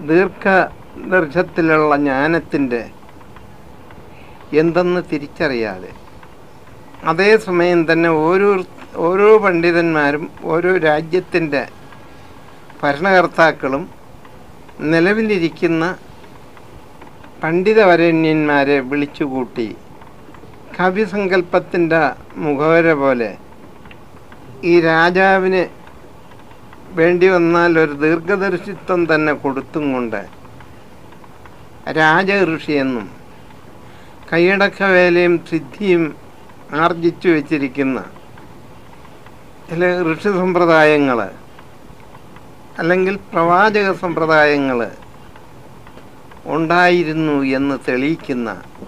ദീർഘദർശത്തിലുള്ള ജ്ഞാനത്തിൻ്റെ എന്തെന്ന് തിരിച്ചറിയാതെ അതേസമയം തന്നെ ഓരോ ഓരോ പണ്ഡിതന്മാരും ഓരോ രാജ്യത്തിൻ്റെ ഭരണകർത്താക്കളും നിലവിലിരിക്കുന്ന പണ്ഡിതവരണ്യന്മാരെ വിളിച്ചുകൂട്ടി കവിസങ്കല്പത്തിൻ്റെ മുഖവര പോലെ ഈ രാജാവിന് വേണ്ടി വന്നാൽ ഒരു ദീർഘദർശിത്വം തന്നെ കൊടുത്തും കൊണ്ട് രാജഋഷിയെന്നും കൈയടക്ക വേലയും സിദ്ധിയും ആർജിച്ചു വച്ചിരിക്കുന്ന ചില ഋഷി സമ്പ്രദായങ്ങൾ അല്ലെങ്കിൽ പ്രവാചക സമ്പ്രദായങ്ങൾ ഉണ്ടായിരുന്നു എന്ന് തെളിയിക്കുന്ന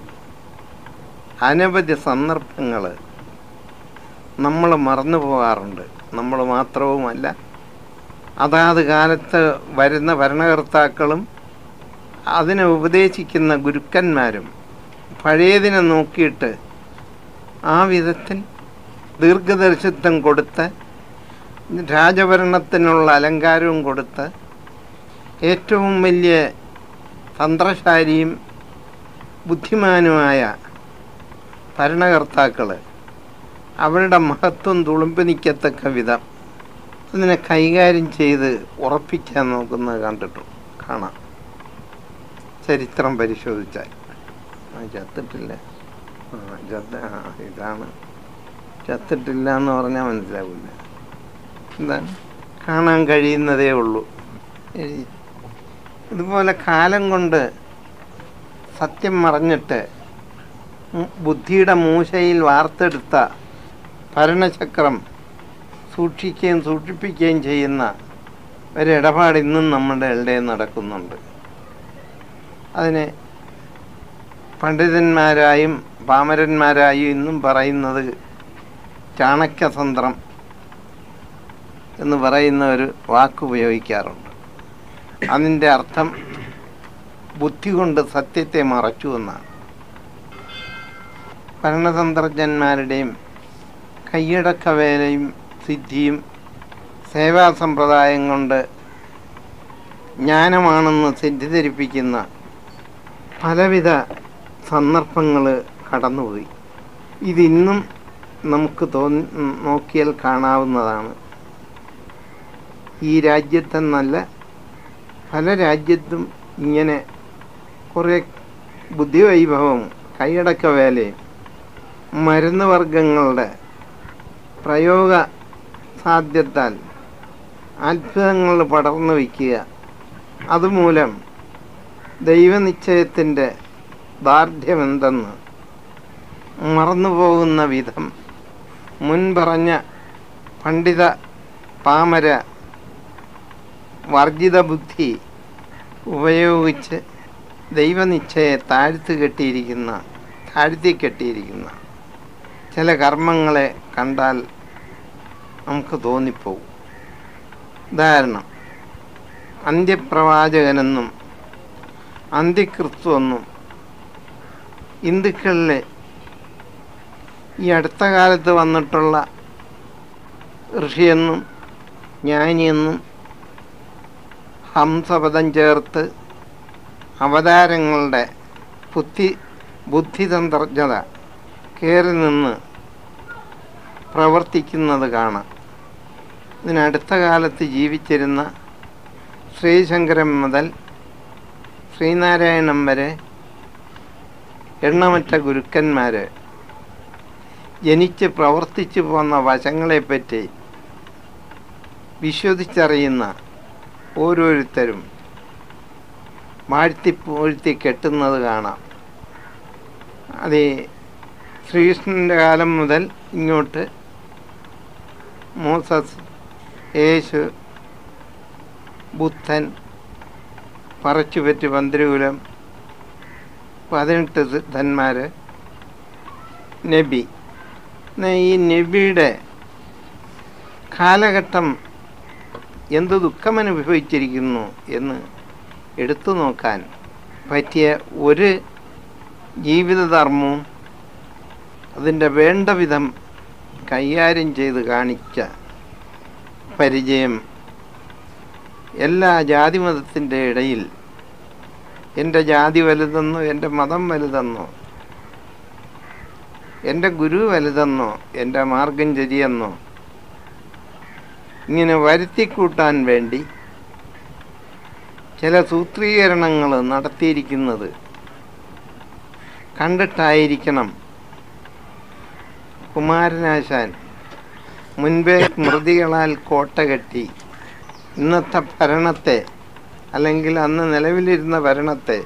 അനവധി സന്ദർഭങ്ങൾ നമ്മൾ മറന്നു പോകാറുണ്ട് നമ്മൾ മാത്രവുമല്ല അതാത് കാലത്ത് വരുന്ന ഭരണകർത്താക്കളും അതിനെ ഉപദേശിക്കുന്ന ഗുരുക്കന്മാരും പഴയതിനെ നോക്കിയിട്ട് ആ വിധത്തിൽ ദീർഘദർശിത്വം കൊടുത്ത് രാജഭരണത്തിനുള്ള അലങ്കാരവും കൊടുത്ത് ഏറ്റവും വലിയ തന്ത്രശാലിയും ബുദ്ധിമാനുമായ ഭരണകർത്താക്കൾ അവരുടെ മഹത്വം തുളുമ്പി നിൽക്കത്തക്ക വിധം അതിനെ കൈകാര്യം ചെയ്ത് ഉറപ്പിക്കാൻ നോക്കുന്നത് കണ്ടിട്ടു കാണാം ചരിത്രം പരിശോധിച്ചാൽ ആ ചത്തിട്ടില്ല ആ ചത്ത ആ ഇതാണ് ചത്തിട്ടില്ല എന്ന് പറഞ്ഞാൽ മനസ്സിലാവില്ല എന്താണ് കാണാൻ കഴിയുന്നതേ ഉള്ളൂ ഈ ഇതുപോലെ കാലം കൊണ്ട് സത്യം മറഞ്ഞിട്ട് ഉം ബുദ്ധിയുടെ മൂശയിൽ വാർത്തെടുത്ത ഭരണചക്രം സൂക്ഷിക്കുകയും സൂക്ഷിപ്പിക്കുകയും ചെയ്യുന്ന ഒരിടപാട് ഇന്നും നമ്മുടെ ഇടയിൽ നടക്കുന്നുണ്ട് അതിനെ പണ്ഡിതന്മാരായും പാമരന്മാരായും ഇന്നും പറയുന്നത് ചാണക്യതന്ത്രം എന്ന് പറയുന്ന ഒരു വാക്ക് ഉപയോഗിക്കാറുണ്ട് അതിൻ്റെ അർത്ഥം ബുദ്ധി കൊണ്ട് സത്യത്തെ മറച്ചു എന്നാണ് ഭരണതന്ത്രജ്ഞന്മാരുടെയും കൈയടക്ക വേലയും സിദ്ധിയും സേവാ സമ്പ്രദായം കൊണ്ട് ജ്ഞാനമാണെന്ന് തെറ്റിദ്ധരിപ്പിക്കുന്ന പലവിധ സന്ദർഭങ്ങൾ കടന്നുപോയി ഇതിന്നും നമുക്ക് തോന്നി നോക്കിയാൽ കാണാവുന്നതാണ് ഈ രാജ്യത്തെന്നല്ല പല രാജ്യത്തും ഇങ്ങനെ കുറേ ബുദ്ധിവൈഭവം കൈയടക്ക വേലയും മരുന്ന് വർഗങ്ങളുടെ പ്രയോഗ സാധ്യത്താൽ അത്ഭുതങ്ങൾ പടർന്നു വയ്ക്കുക അതുമൂലം ദൈവനിശ്ചയത്തിൻ്റെ ദാർഢ്യമെന്തെന്ന് മറന്നുപോകുന്ന വിധം മുൻപറഞ്ഞ പണ്ഡിത പാമര വർജിത ബുദ്ധി ഉപയോഗിച്ച് ദൈവനിശ്ചയെ താഴ്ത്തു കെട്ടിയിരിക്കുന്ന താഴ്ത്തി കെട്ടിയിരിക്കുന്ന ചില കർമ്മങ്ങളെ കണ്ടാൽ നമുക്ക് തോന്നിപ്പോവും ഉദാഹരണം അന്ത്യപ്രവാചകനെന്നും അന്ത്യക്രിസ്തുവെന്നും ഹിന്ദുക്കളിലെ ഈ അടുത്ത കാലത്ത് വന്നിട്ടുള്ള ഋഷിയെന്നും ജ്ഞാനിയെന്നും ഹംസപദം ചേർത്ത് അവതാരങ്ങളുടെ ബുദ്ധി ബുദ്ധിതന്ത്രജ്ഞത കയറി നിന്ന് പ്രവർത്തിക്കുന്നത് കാണാം ഇതിനടുത്ത കാലത്ത് ജീവിച്ചിരുന്ന ശ്രീശങ്കരൻ മുതൽ ശ്രീനാരായണൻ വരെ എണ്ണമറ്റ ഗുരുക്കന്മാർ ജനിച്ച് പ്രവർത്തിച്ചു പോന്ന വശങ്ങളെപ്പറ്റി വിശ്വസിച്ചറിയുന്ന ഓരോരുത്തരും വാഴ്ത്തി പൂഴ്ത്തി കെട്ടുന്നത് കാണാം അത് ശ്രീകൃഷ്ണൻ്റെ കാലം മുതൽ ഇങ്ങോട്ട് മോസസ് യേശു ബുദ്ധൻ പറച്ചുപറ്റി പന്തിരുകുലം പതിനെട്ട് സിദ്ധന്മാർ നബി എന്നാ ഈ നബിയുടെ കാലഘട്ടം എന്ത് ദുഃഖമനുഭവിച്ചിരിക്കുന്നു എന്ന് എടുത്തു നോക്കാൻ പറ്റിയ ഒരു ജീവിതധർമ്മവും അതിൻ്റെ വേണ്ട വിധം കൈകാര്യം ചെയ്ത് കാണിച്ച പരിചയം എല്ലാ ജാതിമതത്തിൻ്റെ ഇടയിൽ എൻ്റെ ജാതി വലുതെന്നോ എൻ്റെ മതം വലുതെന്നോ എൻ്റെ ഗുരു വലുതെന്നോ എൻ്റെ മാർഗം ശരിയെന്നോ ഇങ്ങനെ വരുത്തിക്കൂട്ടാൻ വേണ്ടി ചില സൂത്രീകരണങ്ങൾ നടത്തിയിരിക്കുന്നത് കണ്ടിട്ടായിരിക്കണം കുമാരനാശാൻ മുൻപേ സ്മൃതികളാൽ കോട്ട കെട്ടി ഇന്നത്തെ ഭരണത്തെ അല്ലെങ്കിൽ അന്ന് നിലവിലിരുന്ന ഭരണത്തെ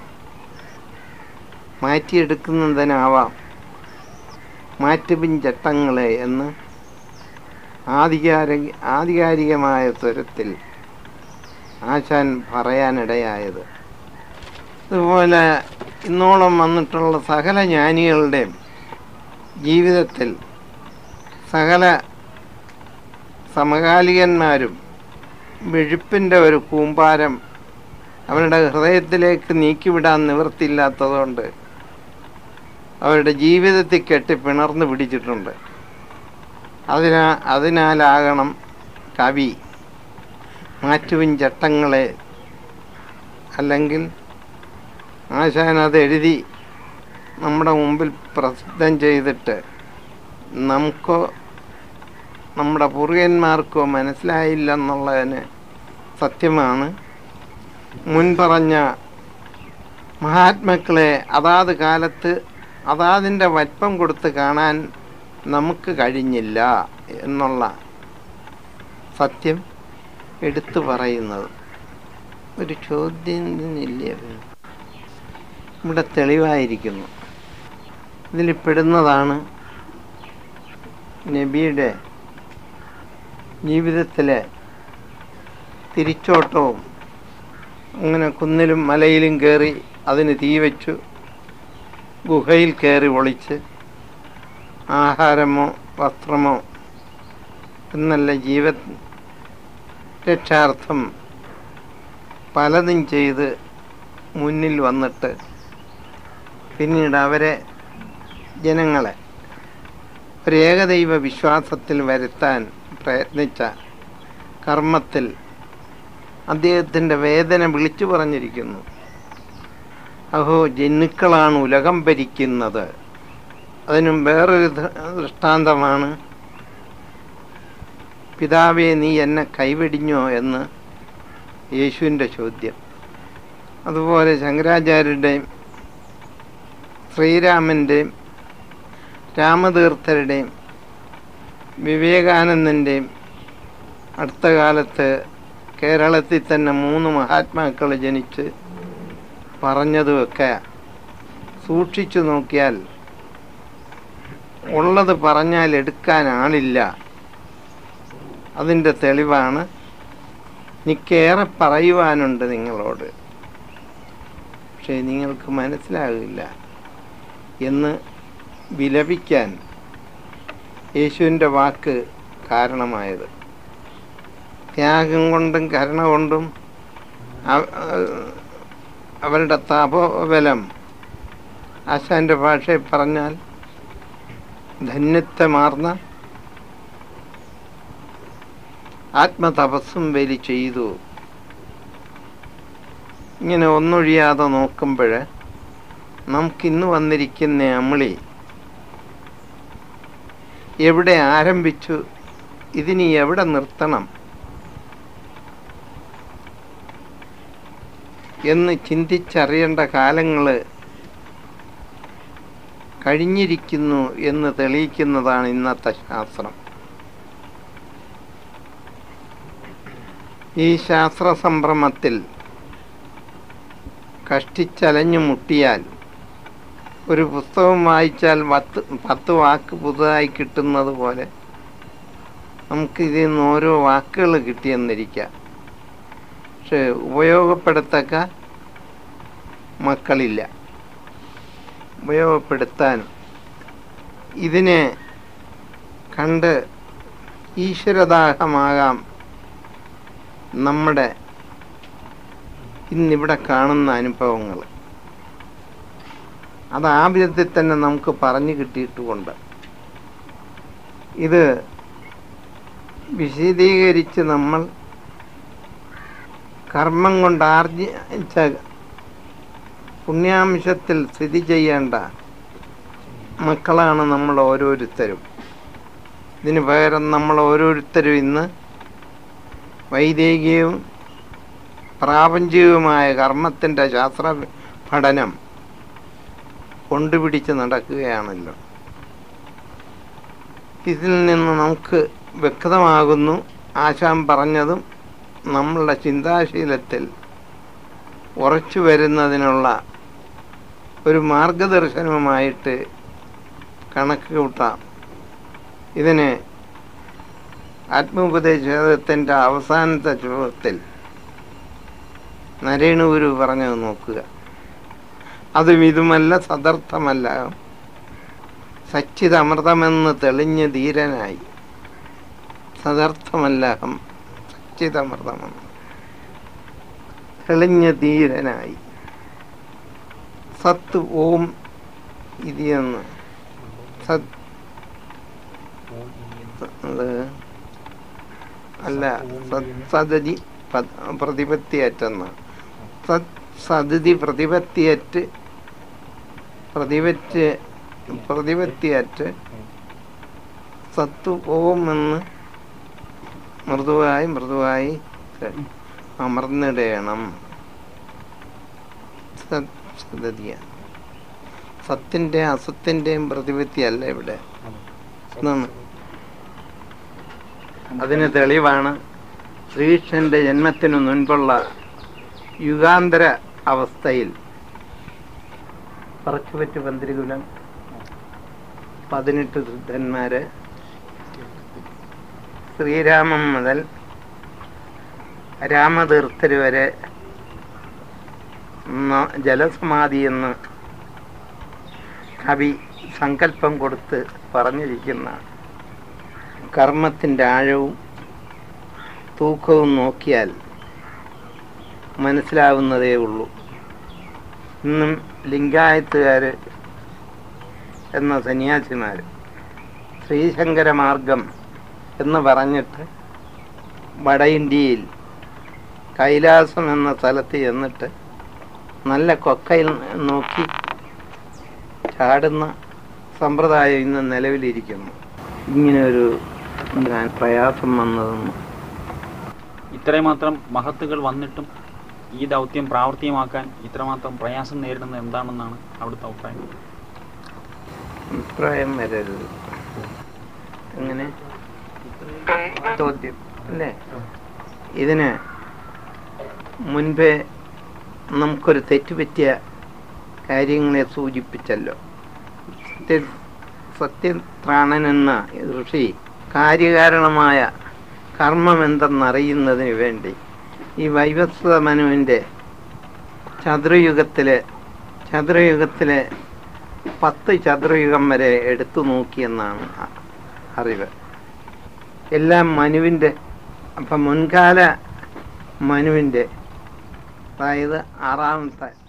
മാറ്റിയെടുക്കുന്നതിനാവാം മാറ്റുപിൻ ചട്ടങ്ങളെ എന്ന് ആധികാരിക ആധികാരികമായ സ്വരത്തിൽ ആശാൻ പറയാനിടയായത് അതുപോലെ ഇന്നോളം വന്നിട്ടുള്ള സകല ജ്ഞാനികളുടെയും ജീവിതത്തിൽ സകല സമകാലികന്മാരും വെഴുപ്പിൻ്റെ ഒരു കൂമ്പാരം അവരുടെ ഹൃദയത്തിലേക്ക് നീക്കിവിടാൻ നിവൃത്തിയില്ലാത്തതുകൊണ്ട് അവരുടെ ജീവിതത്തിൽ കെട്ടി പിണർന്നു പിടിച്ചിട്ടുണ്ട് അതിനാ അതിനാലാകണം കവി മാറ്റുവിൻ ചട്ടങ്ങളെ അല്ലെങ്കിൽ ആശാൻ അത് എഴുതി നമ്മുടെ മുമ്പിൽ പ്രസിദ്ധം ചെയ്തിട്ട് നമുക്കോ നമ്മുടെ പൂർവികന്മാർക്കോ മനസ്സിലായില്ലെന്നുള്ളതിന് സത്യമാണ് മുൻ പറഞ്ഞ മഹാത്മാക്കളെ അതാത് കാലത്ത് അതാതിൻ്റെ വൽപ്പം കൊടുത്ത് കാണാൻ നമുക്ക് കഴിഞ്ഞില്ല എന്നുള്ള സത്യം എടുത്തു പറയുന്നത് ഒരു ചോദ്യം ഇല്ല ഇവിടെ തെളിവായിരിക്കുന്നു ഇതിൽ പെടുന്നതാണ് നബിയുടെ ജീവിതത്തിലെ തിരിച്ചോട്ടവും അങ്ങനെ കുന്നിലും മലയിലും കയറി അതിന് തീ വെച്ചു ഗുഹയിൽ കയറി ഒളിച്ച് ആഹാരമോ വസ്ത്രമോ എന്നല്ല ജീവ രക്ഷാർത്ഥം പലതും ചെയ്ത് മുന്നിൽ വന്നിട്ട് പിന്നീട് അവരെ ജനങ്ങളെ ഒരു ഏകദൈവ വിശ്വാസത്തിൽ വരുത്താൻ പ്രയത്നിച്ച കർമ്മത്തിൽ അദ്ദേഹത്തിൻ്റെ വേദന വിളിച്ചു പറഞ്ഞിരിക്കുന്നു അഹോ ജന്നുക്കളാണ് ഉലകം ഭരിക്കുന്നത് അതിനും വേറൊരു ദൃ- ദൃഷ്ടാന്തമാണ് പിതാവേ നീ എന്നെ കൈവെടിഞ്ഞോ എന്ന് യേശുവിൻ്റെ ചോദ്യം അതുപോലെ ശങ്കരാചാര്യരുടെയും ശ്രീരാമൻ്റെയും രാമതീർത്ഥരുടെയും വിവേകാനന്ദൻ്റെയും അടുത്ത കാലത്ത് കേരളത്തിൽ തന്നെ മൂന്ന് മഹാത്മാക്കൾ ജനിച്ച് പറഞ്ഞതുമൊക്കെ സൂക്ഷിച്ചു നോക്കിയാൽ ഉള്ളത് പറഞ്ഞാൽ എടുക്കാൻ ആളില്ല അതിൻ്റെ തെളിവാണ് എനിക്കേറെ പറയുവാനുണ്ട് നിങ്ങളോട് പക്ഷേ നിങ്ങൾക്ക് മനസ്സിലാകില്ല എന്ന് വിലപിക്കാൻ യേശുവിൻ്റെ വാക്ക് കാരണമായത് ത്യാഗം കൊണ്ടും കരുണ കൊണ്ടും അവ- അവരുടെ താപോബലം ആശാന്റെ ഭാഷയിൽ പറഞ്ഞാൽ ധന്യത്വമാർന്ന ആത്മതപസ്സും വലി ചെയ്തു ഇങ്ങനെ ഒന്നൊഴിയാതെ നോക്കുമ്പോൾ നമുക്കിന്ന് വന്നിരിക്കുന്ന അമ്മിളി എവിടെ ആരംഭിച്ചു ഇതിനി എവിടെ നിർത്തണം എന്ന് ചിന്തിച്ചറിയേണ്ട കാലങ്ങൾ കഴിഞ്ഞിരിക്കുന്നു എന്ന് തെളിയിക്കുന്നതാണ് ഇന്നത്തെ ശാസ്ത്രം ഈ ശാസ്ത്ര സംഭ്രമത്തിൽ കഷ്ടിച്ചലഞ്ഞു മുട്ടിയാൽ ഒരു പുസ്തകം വായിച്ചാൽ പത്ത് പത്ത് വാക്ക് പുതുതായി കിട്ടുന്നത് പോലെ നമുക്ക് ഇതിൽ നിന്ന് ഓരോ വാക്കുകൾ കിട്ടിയെന്നിരിക്കാം പക്ഷെ ഉപയോഗപ്പെടുത്തക്ക മക്കളില്ല ഉപയോഗപ്പെടുത്താൻ ഇതിനെ കണ്ട് ഈശ്വരദാഹമാകാം നമ്മുടെ ഇന്നിവിടെ കാണുന്ന അനുഭവങ്ങൾ അത് ആ വിധത്തിൽ തന്നെ നമുക്ക് പറഞ്ഞു കിട്ടിയിട്ടുമുണ്ട് ഇത് വിശദീകരിച്ച് നമ്മൾ കർമ്മം കൊണ്ട് ആർജിച്ച പുണ്യാംശത്തിൽ സ്ഥിതി ചെയ്യേണ്ട മക്കളാണ് നമ്മൾ ഓരോരുത്തരും ഇതിന് പകരം നമ്മൾ ഓരോരുത്തരും ഇന്ന് വൈദികവും പ്രാപഞ്ചികവുമായ കർമ്മത്തിൻ്റെ ശാസ്ത്ര പഠനം കൊണ്ടുപിടിച്ച് നടക്കുകയാണല്ലോ ഇതിൽ നിന്ന് നമുക്ക് വ്യക്തമാകുന്നു ആശാൻ പറഞ്ഞതും നമ്മളുടെ ചിന്താശീലത്തിൽ ഉറച്ചു വരുന്നതിനുള്ള ഒരു മാർഗദർശനവുമായിട്ട് കണക്ക് കൂട്ടാം ഇതിന് ആത്മോപദേശത്തിൻ്റെ അവസാനത്തെ ചോദ്യത്തിൽ നരേണുഗുരു പറഞ്ഞത് നോക്കുക അതും ഇതുമല്ല സദർത്ഥമല്ല സച്ചിതമൃതമെന്ന് തെളിഞ്ഞ് ധീരനായി സദർത്ഥമല്ല അഹം സച്ചിതമൃതമെന്ന് തെളിഞ്ഞ ധീരനായി സത്ത് ഓം ഇതിയെന്ന് സത് അത് അല്ല സത് സതതി പ- പ്രതിപത്തിയറ്റെന്ന് സത് സതിഥി പ്രതിപത്തിയറ്റ് പ്രതിപറ്റ് പ്രതിപത്തിയറ്റ് സത്ത് ഓം എന്ന് മൃദുവായി മൃദുവായി അമർന്നിടയണം സത് സതതിയ സത്തിൻ്റെ അസത്തിൻ്റെയും പ്രതിപത്തിയല്ല ഇവിടെ ഇതാണ്. അതിന് തെളിവാണ് ശ്രീകൃഷ്ണന്റെ ജന്മത്തിനു മുൻപുള്ള യുഗാന്തര അവസ്ഥയിൽ പറച്ചുപറ്റ് പന്തിരികുലം പതിനെട്ട് സിദ്ധന്മാര് ശ്രീരാമൻ മുതൽ രാമതീർത്ഥര് വരെ ന- ജലസമാധി എന്ന് കവി സങ്കല്പം കൊടുത്ത് പറഞ്ഞിരിക്കുന്ന കർമ്മത്തിൻ്റെ ആഴവും തൂക്കവും നോക്കിയാൽ മനസ്സിലാവുന്നതേ ഉള്ളൂ ഇന്നും ലിംഗായത്തുകാർ എന്ന സന്യാസിമാർ ശ്രീശങ്കര മാർഗം എന്ന് പറഞ്ഞിട്ട് വട ഇന്ത്യയിൽ കൈലാസം എന്ന സ്ഥലത്ത് ചെന്നിട്ട് നല്ല കൊക്കയിൽ നോക്കി ചാടുന്ന സമ്പ്രദായം ഇന്ന് നിലവിലിരിക്കുന്നു ഇങ്ങനെ ഒരു ഞാൻ പ്രയാസം വന്നതെന്ന് ഇത്രമാത്രം മഹത്തുകൾ വന്നിട്ടും ഈ ദൗത്യം പ്രാവർത്തികമാക്കാൻ ഇത്രമാത്രം പ്രയാസം നേരിടുന്നത് എന്താണെന്നാണ് അവിടുത്തെ അഭിപ്രായം അഭിപ്രായം വരരുത് അങ്ങനെ ചോദ്യം അല്ലേ ഇതിന് മുൻപേ നമുക്കൊരു തെറ്റുപറ്റിയ കാര്യങ്ങളെ സൂചിപ്പിച്ചല്ലോ സത്യ സത്യത്രാണൻ എന്ന ഋഷി കാര്യകാരണമായ കർമ്മം എന്തെന്നറിയുന്നതിന് വേണ്ടി ഈ വൈവസ്വത മനുവിൻ്റെ ചതുരയുഗത്തിലെ ചതുരയുഗത്തിലെ പത്ത് ചതുരയുഗം വരെ എടുത്തു നോക്കിയെന്നാണ് അ- അറിവ് എല്ലാം മനുവിൻ്റെ അപ്പം മുൻകാല മനുവിൻ്റെ അതായത് ആറാമത്തെ